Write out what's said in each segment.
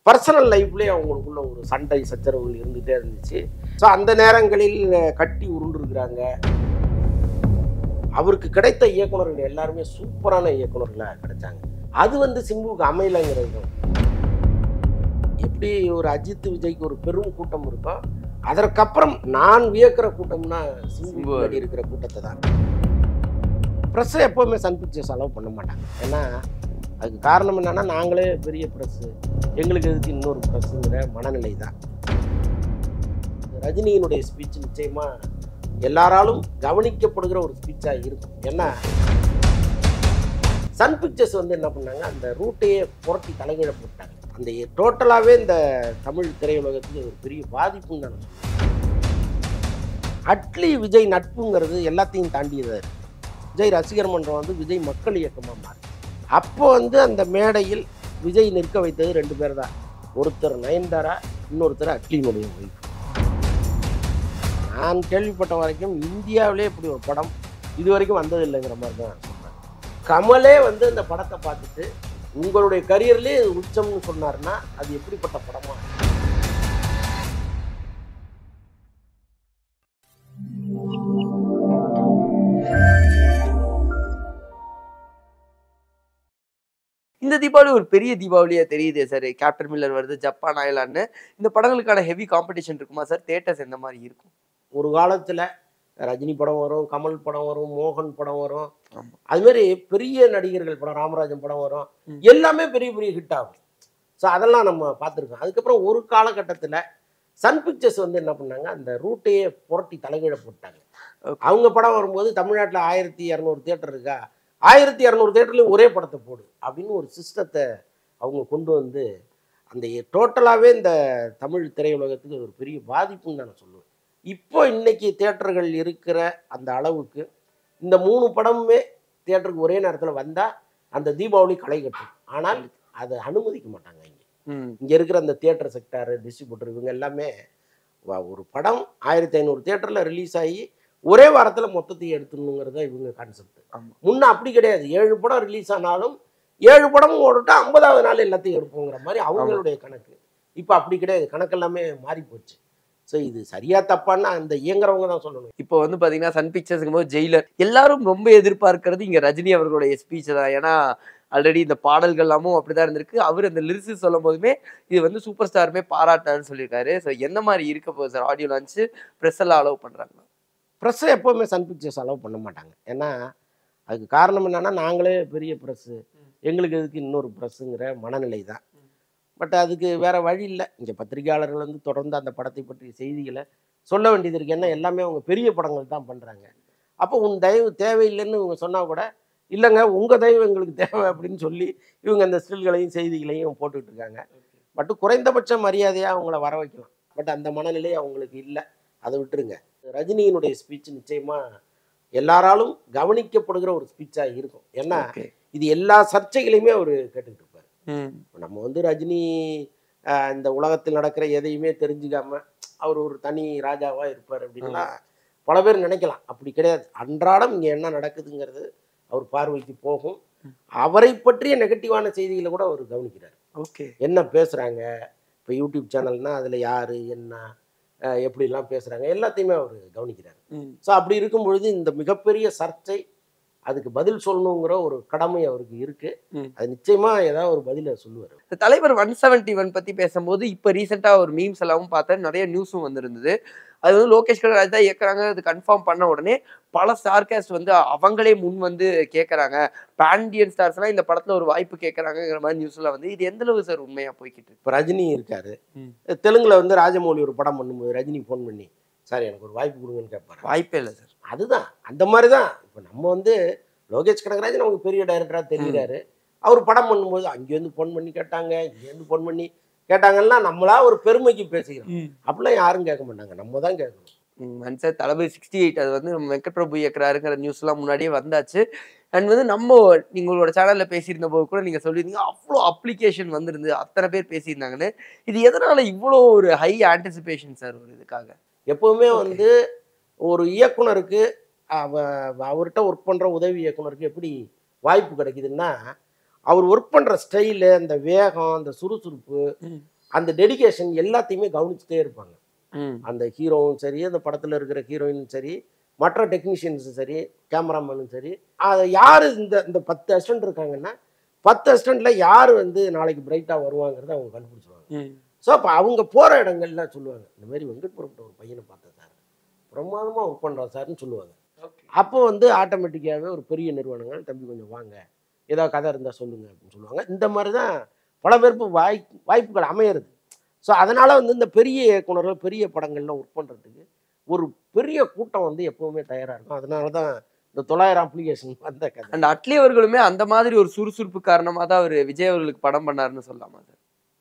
Personal லைஃப்லேயே அவங்களுக்குள்ள ஒரு சண்டை சச்சரவுகள் இருந்துகிட்டே இருந்துச்சு ஸோ அந்த நேரங்களில் கட்டி உருண்டுருக்குறாங்க அவருக்கு கிடைத்த இயக்குனர்கள் எல்லாருமே சூப்பரான இயக்குனர்களாக கிடைச்சாங்க அது வந்து சிம்புவுக்கு அமையலைங்கிறது தான். எப்படி ஒரு அஜித் விஜய்க்கு ஒரு பெரும் கூட்டம் இருக்கோ அதற்கப்புறம் நான் வியக்கிற கூட்டம்னா சிம்பு சிம்பு. பின்னாடி இருக்கிற கூட்டத்தை தான் ப்ரெஸ்ஸை எப்போவுமே சன் பிக்சர்ஸ் அலோவ் பண்ண மாட்டாங்க ஏன்னா அதுக்கு காரணம் என்னன்னா நாங்களே பெரிய ப்ரெஸ்ஸு எங்களுக்கு எதுக்கு இன்னொரு ப்ரெஸ்ஸுங்கிற மனநிலை தான் ரஜினியினுடைய ஸ்பீச் நிச்சயமா எல்லாராலும் கவனிக்கப்படுகிற ஒரு ஸ்பீச்சாக இருக்கும் ஏன்னா சன் பிக்சர்ஸ் வந்து என்ன பண்ணாங்க அந்த ரூட்டையே புரட்டி தலைகீழ போட்டாங்க அந்த டோட்டலாகவே இந்த தமிழ் திரையுலகத்துக்கு ஒரு பெரிய பாதிப்புன்னு நான் சொல்லுவேன் அட்லி விஜய் நட்புங்கிறது எல்லாத்தையும் தாண்டியதாக இருக்கு விஜய் ரசிகர் மன்றம் வந்து விஜய் மக்கள் இயக்கமாக மாறி அப்போ வந்து அந்த மேடையில் விஜய் நிற்க வைத்தது ரெண்டு பேர் தான் ஒருத்தர் நயன்தாரா இன்னொருத்தர் அட்லியினுடைய ஒய்ஃப் நான் கேள்விப்பட்ட வரைக்கும் இந்தியாவிலே இப்படி ஒரு படம் இது வரைக்கும் வந்தது இல்லைங்கிற மாதிரி தான் சொன்னாங்க கமலே வந்து இந்த படத்தை பார்த்துட்டு உங்களுடைய கரியர்லேயே இது உச்சம்னு சொன்னாருன்னா அது எப்படிப்பட்ட படமா இந்த தீபாவளி ஒரு பெரிய தீபாவளியா தெரியுதே சார் கேப்டன் மில்லர் வருது ஜப்பான் அயலான்னு இந்த படங்களுக்கான ஹெவி காம்படிஷன் இருக்குமா சார் தேட்டர்ஸ் எந்த மாதிரி இருக்கும் ஒரு காலத்தில் ரஜினி படம் வரும் கமல் படம் வரும் மோகன் படம் வரும் ஆமா. அது மாதிரி பெரிய நடிகர்கள் படம் ராமராஜன் படம் வரும் ம். எல்லாமே பெரிய பெரிய ஹிட் ஆகும் ஸோ அதெல்லாம் நம்ம பார்த்துருக்கோம் அதுக்கப்புறம் ஒரு காலகட்டத்தில் சன் பிக்சர்ஸ் வந்து என்ன பண்ணாங்க அந்த ரூட்டையே புரட்டி தலைகீழ போட்டாங்க Okay. அவங்க படம் வரும்போது தமிழ்நாட்டில் ஆயிரத்தி இரநூறு தேட்டர் இருக்கா ஆயிரத்தி இரநூறு தேட்டர்லேயும் ஒரே படத்தை போடு அப்படின்னு ஒரு சிஸ்டத்தை அவங்க கொண்டு வந்து அந்த டோட்டலாகவே இந்த தமிழ் திரையுலகத்துக்கு ஒரு பெரிய பாதிப்புன்னு நான் சொல்லுவேன் இப்போ இன்னைக்கு தேட்டர்கள் இருக்கிற அந்த அளவுக்கு இந்த மூணு படமுமே தேட்டருக்கு ஒரே நேரத்தில் வந்தால் அந்த தீபாவளி களை கட்டும் ஆனால் அதை அனுமதிக்க மாட்டாங்க இங்கே ம் இங்கே இருக்கிற அந்த தியேட்டர் செக்டார் டிஸ்ட்ரிபியூட்டர் இவங்க எல்லாமே வ- ஒரு படம் ஆயிரத்தி ஐநூறு தேட்டரில் ரிலீஸ் ஆகி ஒரே வாரத்தில் மொத்தத்தையும் எடுத்துடணுங்கிறது தான் இவங்க கான்செப்ட் ஆமா. முன்ன அப்படி கிடையாது ஏழு படம் ரிலீஸ் ஆனாலும் ஏழு படமும் ஓடிட்டா ஐம்பதாவது நாள் எல்லாத்தையும் எடுப்போங்கிற மாதிரி அவங்களுடைய கணக்கு இப்போ அப்படி கிடையாது கணக்கெல்லாமே மாறி போச்சு ஸோ இது சரியா தப்பான்னு அந்த இயங்குறவங்க தான் சொல்லணும் இப்போ வந்து பாத்தீங்கன்னா சன் பிக்சர்ஸ்க்கும் போது ஜெயிலர் எல்லாரும் ரொம்ப எதிர்பார்க்கிறது இங்க ரஜினி அவர்களுடைய ஸ்பீச் தான் ஏன்னா ஆல்ரெடி இந்த பாடல்கள் எல்லாமும் அப்படிதான் இருந்திருக்கு அவர் அந்த லிரிக்ஸ் சொல்லும் போதுமே இது வந்து சூப்பர் ஸ்டாருமே பாராட்டான்னு சொல்லியிருக்காரு ஸோ எந்த மாதிரி இருக்க போகுது சார் ஆடியோ லான்ச்சு ப்ரெஸ் எல்லாம் அலோவ் பண்றாங்க ப்ரெஸ்ஸை எப்போவுமே சன் பிக்சர்ஸ் அலோவ் பண்ண மாட்டாங்க ஏன்னா அதுக்கு காரணம் என்னன்னா நாங்களே பெரிய ப்ரெஸ்ஸு எங்களுக்கு எதுக்கு இன்னொரு ப்ரெஸ்ஸுங்கிற மனநிலை தான் பட் அதுக்கு வேற வழி இல்லை இங்கே பத்திரிகையாளர்கள் வந்து தொடர்ந்து அந்த படத்தை பற்றிய செய்திகளை சொல்ல வேண்டியது இருக்கு ஏன்னா எல்லாமே அவங்க பெரிய படங்கள் தான் பண்ணுறாங்க அப்போ உன் தயவு தேவையில்லைன்னு இவங்க சொன்னால் கூட இல்லைங்க உங்கள் தயவு எங்களுக்கு தேவை அப்படின்னு சொல்லி இவங்க அந்த ஸ்டில்களையும் செய்திகளையும் போட்டுட்டு இருக்காங்க பட் குறைந்தபட்ச மரியாதையாக அவங்கள வர வைக்கலாம் பட் அந்த மனநிலை அவங்களுக்கு இல்லை அதை விட்டுருங்க ரஜினியினுடைய ஸ்பீச் நிச்சயமாக எல்லாராலும் கவனிக்கப்படுகிற ஒரு ஸ்பீச்சாக இருக்கும் ஏன்னா ஓகே இது எல்லா சர்ச்சைகளையுமே அவர் கேட்டுக்கிட்டு இருப்பார் ம் நம்ம வந்து ரஜினி ஆஹ், இந்த உலகத்தில் நடக்கிற எதையுமே தெரிஞ்சுக்காம அவர் ஒரு தனி ராஜாவா இருப்பார் அப்படின்லாம் பல பேர் நினைக்கலாம் அப்படி கிடையாது அன்றாடம் இங்கே என்ன நடக்குதுங்கிறது அவர் பார்வைக்கு போகும் அவரை பற்றிய நெகட்டிவான செய்திகளை கூட அவர் கவனிக்கிறார் ஓகே என்ன பேசுகிறாங்க இப்போ யூடியூப் சேனல்னா அதில் யார் என்ன ஆஹ், எப்படிலாம் பேசுகிறாங்க எல்லாத்தையுமே அவர் கவனிக்கிறார் ம் ஸோ அப்படி இருக்கும் பொழுது இந்த மிகப்பெரிய சர்ச்சை அதுக்கு பதில் சொல்லணுங்கிற ஒரு கடமை அவருக்கு இருக்கு ம். அது நிச்சயமா ஏதாவது ஒரு பதிலை சொல்லுவார் இந்த தலைவர் ஒன் செவன்டி ஒன் பத்தி பேசும்போது இப்போ ரீசெண்டாக ஒரு மீம்ஸ் எல்லாமும் பார்த்தேன் நிறைய நியூஸும் வந்திருந்தது அது வந்து லோகேஷ் கனகராஜ் தான் இயக்குறாங்க அது கன்ஃபார்ம் பண்ண உடனே பல ஸ்டார்காஸ்ட் வந்து அவங்களே முன் வந்து கேட்குறாங்க பேண்டியன் ஸ்டார்ஸ்லாம் இந்த படத்துல ஒரு வாய்ப்பு கேட்குறாங்கிற மாதிரி நியூஸ்லாம் வந்து இது எந்த அளவு சார் உண்மையா போய்கிட்டு இருக்கு இப்போ ரஜினி இருக்காரு ம். தெலுங்குல வந்து ராஜமௌலி ஒரு படம் பண்ணும்போது ரஜினி ஃபோன் பண்ணி சார் எனக்கு ஒரு வாய்ப்பு கொடுங்கன்னு கேட்பாரு வாய்ப்பே இல்லை சார் அதுதான் அந்த மாதிரி தான் இப்போ நம்ம வந்து லோகேஷ் கனகராஜ் நமக்கு பெரிய டைரக்டராக தெரிகிறாரு அவர் படம் பண்ணும்போது அங்கேருந்து ஃபோன் பண்ணி கேட்டாங்க இங்கேருந்து ஃபோன் பண்ணி கேட்டாங்கன்னா நம்மளா ஒரு பெருமைக்கு பேசிக்கிறோம் அப்படிலாம் யாரும் கேட்க மாட்டாங்க நம்ம தான் கேட்கணும் and sir Thalapathy sixty eight அது வந்து நம்ம வெங்கட் பிரபு இயக்குறாருங்கிற நியூஸ்லாம் முன்னாடியே வந்தாச்சு அண்ட் வந்து நம்ம நீங்களோட சேனல்ல பேசியிருந்த போது கூட நீங்க சொல்லியிருந்தீங்க அவ்வளோ அப்ளிகேஷன் வந்திருந்து அத்தனை பேர் பேசியிருந்தாங்கன்னு இது எதனால இவ்வளோ ஒரு ஹை ஆன்டிசிபேஷன் சார் ஒரு இதுக்காக எப்பவுமே Okay. வந்து ஒரு இயக்குனருக்கு அவ அவர்கிட்ட ஒர்க் பண்ணுற உதவி இயக்குனருக்கு எப்படி வாய்ப்பு கிடைக்குதுன்னா அவர் ஒர்க் பண்ணுற ஸ்டைலு அந்த வேகம் அந்த சுறுசுறுப்பு அந்த டெடிகேஷன் எல்லாத்தையுமே கவனிச்சுட்டே இருப்பாங்க ம் அந்த ஹீரோவும் சரி அந்த படத்தில் இருக்கிற ஹீரோயினும் சரி மற்ற டெக்னீஷியன்ஸும் சரி கேமராமேனும் சரி அது யார் இந்த இந்த பத்து அசிஸ்டன்ட் இருக்காங்கன்னா பத்து அசிஸ்டண்ட்டில் யார் வந்து நாளைக்கு பிரைட்டாக வருவாங்கிறத அவங்க கண்டுபிடிச்சிருவாங்க ம் ஸோ அப்போ அவங்க போகிற இடங்கள்ல சொல்லுவாங்க இந்த மாதிரி வெங்கட்புரம்ட்ட ஒரு பையனை பார்த்தேன் சார் பிரமாதமாக ஒர்க் பண்ணுறான் சார்னு சொல்லுவாங்க அப்போ வந்து ஆட்டோமேட்டிக்காகவே ஒரு பெரிய நிறுவனங்கள் தம்பி கொஞ்சம் வாங்க ஏதாவது கதை இருந்தால் சொல்லுங்க அப்படின்னு சொல்லுவாங்க இந்த மாதிரி தான் பல பேருக்கு வாய் வாய்ப்புகள் அமையிறது ஸோ அதனால் வந்து இந்த பெரிய இயக்குனர்கள் பெரிய படங்கள்லாம் ஒர்க் பண்ணுறதுக்கு ஒரு பெரிய கூட்டம் வந்து எப்போவுமே தயாராக இருக்கும் அதனால தான் இந்த தொள்ளாயிரம் அப்ளிகேஷன் வந்த கதை அண்ட் அட்லி அவர்களுமே அந்த மாதிரி ஒரு சுறுசுறுப்பு காரணமா தான் அவர் விஜய் அவர்களுக்கு படம் பண்ணாருன்னு சொல்லலாமா சார்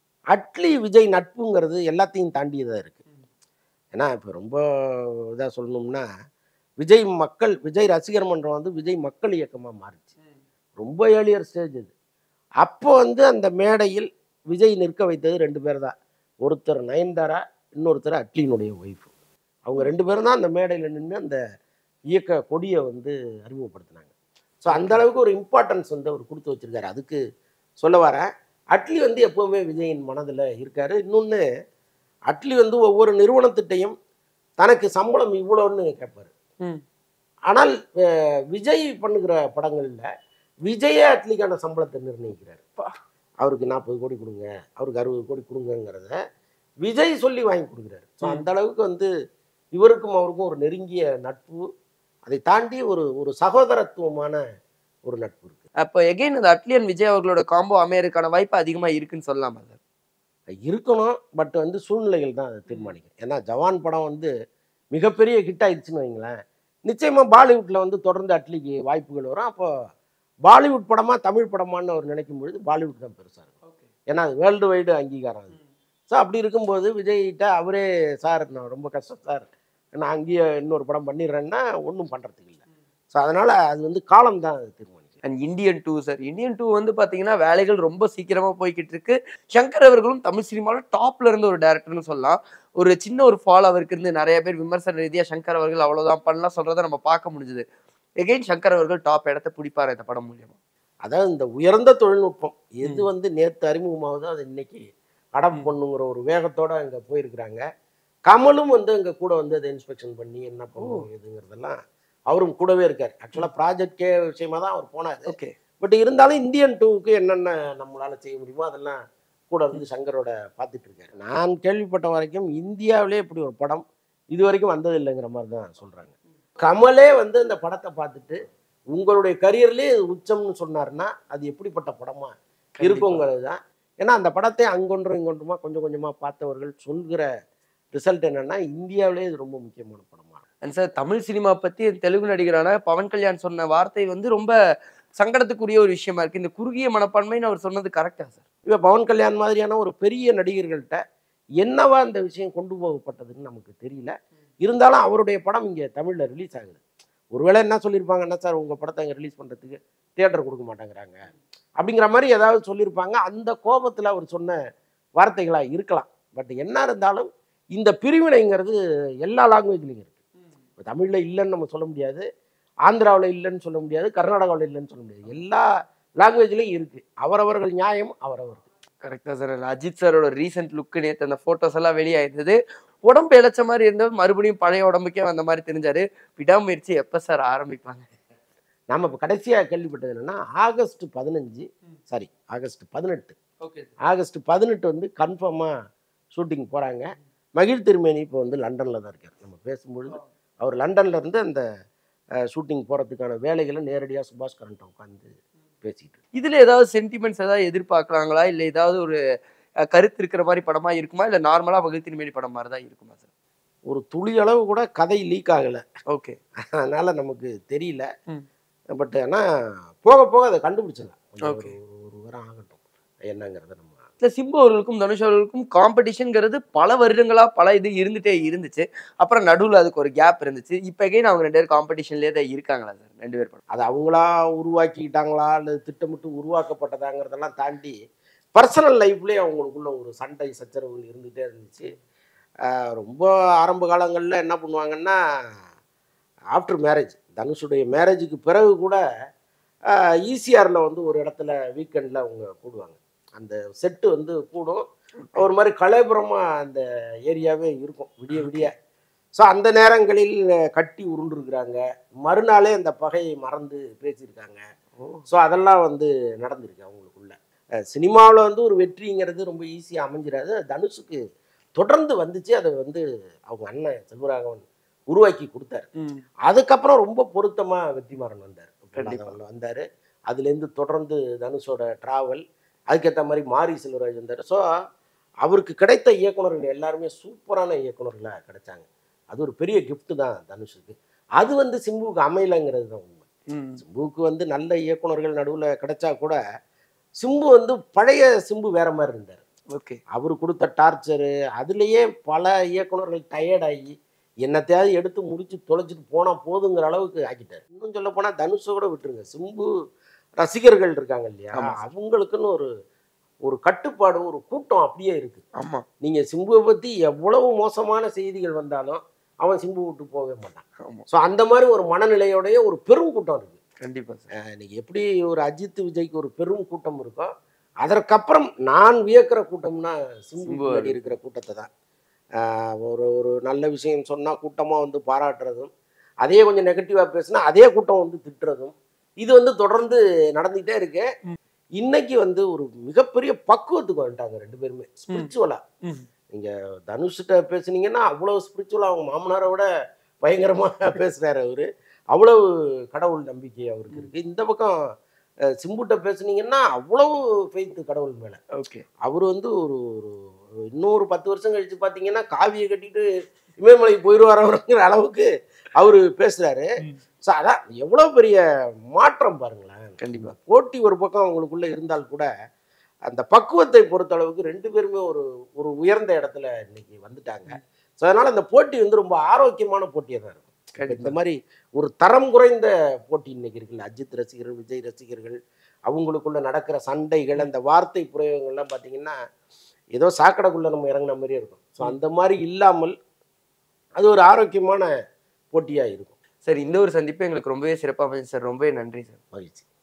அட்லி விஜய் நட்புங்கிறது எல்லாத்தையும் தாண்டியதாக இருக்குது ஏன்னா இப்போ ரொம்ப இதாக சொல்லணும்னா விஜய் மக்கள் விஜய் ரசிகர் மன்றம் வந்து விஜய் மக்கள் இயக்கமாக மாறிச்சு ரொம்ப ஏர்லியர் ஸ்டேஜ் இது அப்போ வந்து அந்த மேடையில் விஜய் நிற்க வைத்தது ரெண்டு பேர் தான் ஒருத்தர் நயன்தாரா இன்னொருத்தர் அட்லியினுடைய ஒய்ஃப் அவங்க ரெண்டு பேரும் தான் அந்த மேடையில் நின்று அந்த இயக்க கொடியை வந்து அறிமுகப்படுத்தினாங்க ஸோ அந்த அளவுக்கு ஒரு இம்பார்ட்டன்ஸ் வந்து அவர் கொடுத்து வச்சிருக்காரு அதுக்கு சொல்ல வரேன் அட்லி வந்து எப்போவுமே விஜயின் மனதில் இருக்காரு இன்னொன்று அட்லி வந்து ஒவ்வொரு நிறுவனத்திட்டையும் தனக்கு சம்பளம் இவ்வளோன்னு கேட்பாரு ம் ஆனால் அஹ், விஜய் பண்ணுகிற படங்களில் விஜயே அட்லிக்கான சம்பளத்தை நிர்ணயிக்கிறார் அவருக்கு நாற்பது கோடி கொடுங்க அவருக்கு அறுபது கோடி கொடுங்கங்கிறத விஜய் சொல்லி வாங்கி கொடுக்குறாரு ஸோ ம். அந்த அளவுக்கு வந்து இவருக்கும் அவருக்கும் ஒரு நெருங்கிய நட்பு அதை தாண்டி ஒரு ஒரு சகோதரத்துவமான ஒரு நட்பு இருக்கு அப்போ எகைன் அந்த அட்லி அண்ட் விஜய் அவர்களோட காம்போ அமையறதுக்கான வாய்ப்பு அதிகமா இருக்குன்னு சொல்லலாமா சார் இருக்கணும் பட் வந்து சூழ்நிலைகள் தான் அதை தீர்மானிக்கும் ஏன்னா ஜவான் படம் வந்து மிகப்பெரிய ஹிட் ஆயிடுச்சுன்னு வைங்களேன் நிச்சயமா பாலிவுட்ல வந்து தொடர்ந்து அட்லிக்கு வாய்ப்புகள் வரும் அப்போ பாலிவுட் படமா தமிழ் படமான்னு அவர் நினைக்கும் பொழுது பாலிவுட் தான் பெருசா இருக்கும் ஏன்னா அது வேர்ல்டு வைடு அங்கீகாரம் அது ஸோ அப்படி இருக்கும்போது விஜய்கிட்ட அவரே சார் நான் ரொம்ப கஷ்டம் சார் நான் அங்கேயே இன்னொரு படம் பண்ணிடுறேன்னா ஒன்றும் பண்ணுறதுக்கு இல்லை ஸோ அதனால் அது வந்து காலம் தான் அது தீர்மானிக்கும் and Indian two sir Indian two வந்து பாத்தீங்கன்னா வேலைகள் ரொம்ப சீக்கிரமா போய்கிட்டு இருக்கு சங்கர் அவர்களும் தமிழ் சினிமாவில் டாப்ல இருந்த ஒரு டேரக்டர்னு சொல்லலாம் ஒரு சின்ன ஒரு ஃபால் அவருக்கு இருந்து நிறைய பேர் விமர்சன ரீதியா சங்கர் அவர்கள் அவ்வளவுதான் பண்ணலாம் சொல்றதை நம்ம பார்க்க முடிஞ்சது எகைன் சங்கர் அவர்கள் டாப் இடத்த பிடிப்பாரு இந்த படம் மூலியமா அதாவது இந்த உயர்ந்த தொழில்நுட்பம் எது ம். வந்து நேற்று அறிமுகமாகுதோ அது இன்னைக்கு அடம் பண்ணுங்கிற ஒரு வேகத்தோட அங்கே போயிருக்கிறாங்க கமலும் வந்து அங்கே கூட வந்து அதை இன்ஸ்பெக்ஷன் பண்ணி என்ன பண்ணுவோம் எதுங்கிறதெல்லாம் அவரும் கூடவே இருக்கார் ஆக்சுவலாக ப்ராஜெக்டே விஷயமா தான் அவர் போனார் ஓகே பட் இருந்தாலும் இந்தியன் டூவுக்கு என்னென்ன நம்மளால செய்ய முடியுமோ அதெல்லாம் கூட இருந்து சங்கரோட பார்த்துட்டு இருக்காரு நான் கேள்விப்பட்ட வரைக்கும் இந்தியாவிலே இப்படி ஒரு படம் இது வரைக்கும் வந்தது இல்லைங்கிற மாதிரி தான் சொல்றாங்க கமலே வந்து இந்த படத்தை பார்த்துட்டு உங்களுடைய கரியர்லேயே இது உச்சம்னு சொன்னாருன்னா அது எப்படிப்பட்ட படமா இருக்குங்கிறது தான் ஏன்னா அந்த படத்தை அங்கொன்றும் இங்கொன்றுமா கொஞ்சம் கொஞ்சமா பார்த்தவர்கள் சொல்கிற ரிசல்ட் என்னன்னா இந்தியாவிலே இது ரொம்ப முக்கியமான படமா இருக்கும். அண்ட் சார் தமிழ் சினிமா பத்தி தெலுங்கு நடிகரான பவன் கல்யாண் சொன்ன வார்த்தை வந்து ரொம்ப சங்கடத்துக்குரிய ஒரு விஷயமா இருக்கு இந்த குறுகிய மனப்பான்மைன்னு அவர் சொன்னது கரெக்டா சார் இப்போ பவன் கல்யாண் மாதிரியான ஒரு பெரிய நடிகர்கள்ட்ட என்னவா இந்த விஷயம் கொண்டு போகப்பட்டதுன்னு நமக்கு தெரியல இருந்தாலும் அவருடைய படம் இங்கே தமிழில் ரிலீஸ் ஆகுது ஒருவேளை என்ன சொல்லியிருப்பாங்கன்னா சார் உங்கள் படத்தை இங்கே ரிலீஸ் பண்ணுறதுக்கு தியேட்டர் கொடுக்க மாட்டேங்கிறாங்க அப்படிங்கிற மாதிரி ஏதாவது சொல்லியிருப்பாங்க அந்த கோபத்தில் அவர் சொன்ன வார்த்தைகளாக இருக்கலாம் பட் என்ன இருந்தாலும் இந்த பிரிவினைங்கிறது எல்லா லாங்குவேஜ்லையும் இருக்குது இப்போ தமிழில் இல்லைன்னு நம்ம சொல்ல முடியாது ஆந்திராவில் இல்லைன்னு சொல்ல முடியாது கர்நாடகாவில் இல்லைன்னு சொல்ல முடியாது எல்லா லாங்குவேஜ்லையும் இருக்குது அவரவர்கள் நியாயம் அவரவர் கரெக்டா சார் அஜித் சாரோட ரீசெண்ட் லுக் நேத்து அந்த போட்டோஸ் எல்லாம் வெளியாயிருந்தது உடம்பு இழைச்ச மாதிரி இருந்தவர் மறுபடியும் பழைய உடம்புக்கே வந்த மாதிரி தெரிஞ்சாரு விடாமுயற்சி எப்ப சார் ஆரம்பிப்பாங்க நம்ம இப்போ கடைசியாக கேள்விப்பட்டது என்னன்னா ஆகஸ்ட் பதினஞ்சு சாரி ஆகஸ்ட் பதினெட்டு ஓகே ஆகஸ்ட் பதினெட்டு வந்து கன்ஃபார்மாக ஷூட்டிங் போகிறாங்க மகிழ் திருமேனி இப்போ வந்து லண்டனில் தான் இருக்கார் நம்ம பேசும்பொழுது அவர் லண்டன்ல இருந்து அந்த ஷூட்டிங் போகிறதுக்கான வேலைகளை நேரடியாக சுபாஷ் கரண்ட்டை உட்காந்து பேசிக்கிட்டு இதுல ஏதாவது சென்டிமெண்ட்ஸ் ஏதாவது எதிர்பார்க்கறாங்களா இல்ல ஏதாவது ஒரு அஹ், கருத்து இருக்கிற மாதிரி படமா இருக்குமா இல்ல நார்மலா வகுத்தின் படம் மாதிரி தான் இருக்குமா சார் ஒரு துளி அளவு கூட கதை லீக் ஆகலை ஓகே அதனால நமக்கு தெரியல ம். பட் ஆனால் போக போக அதை கண்டுபிடிச்சிடலாம் கொஞ்சம் ஒரு Okay. ஒரு வாரம் ஆகட்டும் என்னங்கிறத நம்ம இல்ல சிம்பு அவர்களுக்கும் தனுஷ் அவர்களுக்கும் காம்படிஷன்ங்கிறது பல வருடங்களா பல இது இருந்துட்டே இருந்துச்சு அப்புறம் நடுவுல அதுக்கு ஒரு கேப் இருந்துச்சு இப்ப எகைன் அவங்க ரெண்டு பேரும் காம்படிஷன்லயே தான் இருக்காங்களா சார் ரெண்டு பேர் படம் அது அவங்களா உருவாக்கிக்கிட்டாங்களா அல்லது திட்டமிட்டு உருவாக்கப்பட்டதாங்கிறதெல்லாம் தாண்டி பர்சனல் லைஃப்லேயே அவங்களுக்குள்ள ஒரு சண்டை சச்சரவுகள் இருந்துகிட்டே இருந்துச்சு ஆஹ் ரொம்ப ஆரம்ப காலங்களில் என்ன பண்ணுவாங்கன்னா ஆஃப்டர் மேரேஜ் தனுஷுடைய மேரேஜுக்கு பிறகு கூட ஈசிஆரில் வந்து ஒரு இடத்துல வீக்கெண்டில் அவங்க கூடுவாங்க அந்த செட்டு வந்து கூடும் ஒரு மாதிரி கலைபுரமா அந்த ஏரியாவே இருக்கும் விடிய விடிய ஸோ அந்த நேரங்களில் கட்டி உருண்டுருக்குறாங்க மறுநாளே அந்த பகையை மறந்து பேசியிருக்காங்க ஓ ஸோ அதெல்லாம் வந்து நடந்திருக்கு அவங்களுக்குள்ள சினிமாவில் வந்து ஒரு வெற்றிங்கிறது ரொம்ப ஈஸியாக அமைஞ்சிடாது தனுஷுக்கு தொடர்ந்து வந்துச்சு அதை வந்து அவங்க அண்ணன் செல்வராகவன் உருவாக்கி கொடுத்தாரு ம் அதுக்கப்புறம் ரொம்ப பொருத்தமாக வெற்றிமாறன் வந்தார் கண்டிப்பா. பொல்லாதவன்ல வந்தார் அதுலேருந்து தொடர்ந்து தனுஷோட டிராவல் அதுக்கேற்ற மாதிரி மாரி செல்வராஜ் வந்தார் ஸோ அவருக்கு கிடைத்த இயக்குனர்கள் எல்லாருமே சூப்பரான இயக்குனர்களாக கிடைச்சாங்க அது ஒரு பெரிய gift தான் தனுஷுக்கு அது வந்து சிம்புவுக்கு அமையலைங்கிறது தான் உண்மை ம் சிம்புவுக்கு வந்து நல்ல இயக்குனர்கள் நடுவில் கிடைச்சா கூட சிம்பு வந்து பழைய சிம்பு வேற மாதிரி இருந்தார் ஓகே அவர் கொடுத்த டார்ச்சரு அதுலேயே பல இயக்குனர்கள் டயர்டாகி என்னத்தையாவது எடுத்து முடிச்சு தொலைச்சிட்டு போனால் போதுங்கிற அளவுக்கு ஆக்கிட்டார் இன்னும் சொல்ல போனால் தனுஷை கூட விட்டுருங்க சிம்பு ரசிகர்கள் இருக்காங்க இல்லையா ஆமா. அவங்களுக்குன்னு ஒரு ஒரு கட்டுப்பாடு ஒரு கூட்டம் அப்படியே இருக்கு ஆமா நீங்க சிம்புவை பத்தி எவ்வளவு மோசமான செய்திகள் வந்தாலும் அவன் சிம்பு விட்டு போகவே மாட்டான் ஆமா ஸோ அந்த மாதிரி ஒரு மனநிலையோடைய ஒரு பெரும் கூட்டம் இருக்கு கண்டிப்பா சார் அஹ் இன்னைக்கு எப்படி ஒரு அஜித் விஜய்க்கு ஒரு பெரும் கூட்டம் இருக்கோ அதற்கப்புறம் நான் வியக்கிற கூட்டம்னா சிம்பு சிம்பு பின்னாடி இருக்கிற கூட்டத்தை தான் அஹ் ஒரு ஒரு நல்ல விஷயம் சொன்னால் கூட்டமாக வந்து பாராட்டுறதும் அதே கொஞ்சம் நெகட்டிவாக பேசினா அதே கூட்டம் வந்து திட்டுறதும் இது வந்து தொடர்ந்து நடந்துகிட்டே இருக்கு இன்னைக்கு வந்து ஒரு மிகப்பெரிய பக்குவத்துக்கு வந்துட்டாங்க ரெண்டு பேருமே ஸ்பிரிச்சுவலா ம் நீங்க தனுஷ்கிட்ட பேசுனீங்கன்னா அவ்வளவு ஸ்பிரிச்சுவலா அவங்க மாமனாரை விட பயங்கரமா பேசுறாரு அவரு அவ்வளவு கடவுள் நம்பிக்கை அவருக்கு இருக்கு இந்த பக்கம் அஹ், சிம்புட்ட பேசுனீங்கன்னா அவ்வளவு ஃபெய்த் கடவுள் மேல ஓகே அவர் வந்து ஒரு ஒரு ஒரு இன்னொரு பத்து வருஷம் கழிச்சு பார்த்தீங்கன்னா காவியை கட்டிட்டு இமயமலைக்கு போயிடுவாரங்கிற அளவுக்கு அவர் பேசுறாரு ம். ஸோ அதான் எவ்வளோ பெரிய மாற்றம் பாருங்களேன் கண்டிப்பா போட்டி ஒரு பக்கம் அவங்களுக்குள்ள இருந்தால் கூட அந்த பக்குவத்தை பொறுத்த அளவுக்கு ரெண்டு பேருமே ஒரு ஒரு உயர்ந்த இடத்துல இன்னைக்கு வந்துட்டாங்க ஸோ அதனால அந்த போட்டி வந்து ரொம்ப ஆரோக்கியமான போட்டியாக தான் இருக்கும் இப்ப இந்த கண்டிப்பா மாதிரி ஒரு தரம் குறைந்த போட்டி இன்னைக்கு இருக்குல்ல அஜித் ரசிகர்கள் விஜய் ரசிகர்கள் அவங்களுக்குள்ள நடக்கிற சண்டைகள் அந்த வார்த்தை பிரயோகங்கள்லாம் பார்த்தீங்கன்னா ஏதோ சாக்கடைக்குள்ள நம்ம இறங்குன மாதிரியே இருக்கும் ஸோ அந்த மாதிரி இல்லாமல் அது ஒரு ஆரோக்கியமான போட்டியாக இருக்கும் சார் இந்த ஒரு சந்திப்பு எங்களுக்கு ரொம்பவே சிறப்பாக அமைஞ்சு சார் ரொம்பவே நன்றி சார் மகிழ்ச்சி